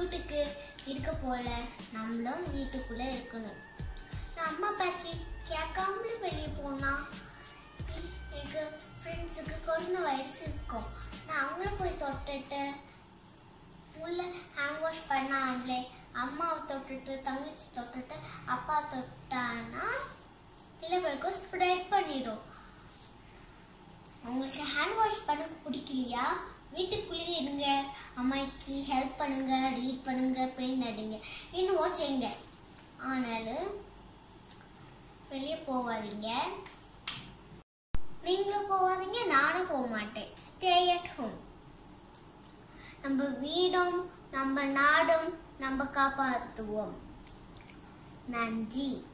வீட்டுக்கு இருக்க போல நம்மளும் வீட்டுக்குள்ள இருக்கணும் நான் அம்மா பேச்சு கேட்காமலே வெளியே போனா எ- எங்க ஃப்ரெண்ட்ஸுக்கு கொரோனா வைரஸ் இருக்கும் நான் அவங்கள போய் தொட்டுட்டு உள்ள ஹேண்ட் வாஷ் பண்ணாங்களே அம்மாவை தொட்டுட்டு தங்கச்சி தொட்டுட்டு அப்பா தொட்டானா இல்லை பேருக்கும் ஸ்ப்ரெட் பண்ணிடும் உங்களுக்கு ஹேண்ட் வாஷ் பண்ண பிடிக்கலையா வீட்டுக்குள்ளேயே இருங்க அம்மாய்க்கு ஹெல்ப் பண்ணுங்க ரீட் பண்ணுங்க பெயிண்ட் அடிங்க இன்னும் செய்யுங்க ஆனாலும் வெளியே போகாதீங்க நீங்களும் போகாதீங்க நானும் போக மாட்டேன் ஸ்டே அட் ஹோம் நம்ம வீடும் நம்ம நாடும் நம்ம காப்பாற்றுவோம் நன்றி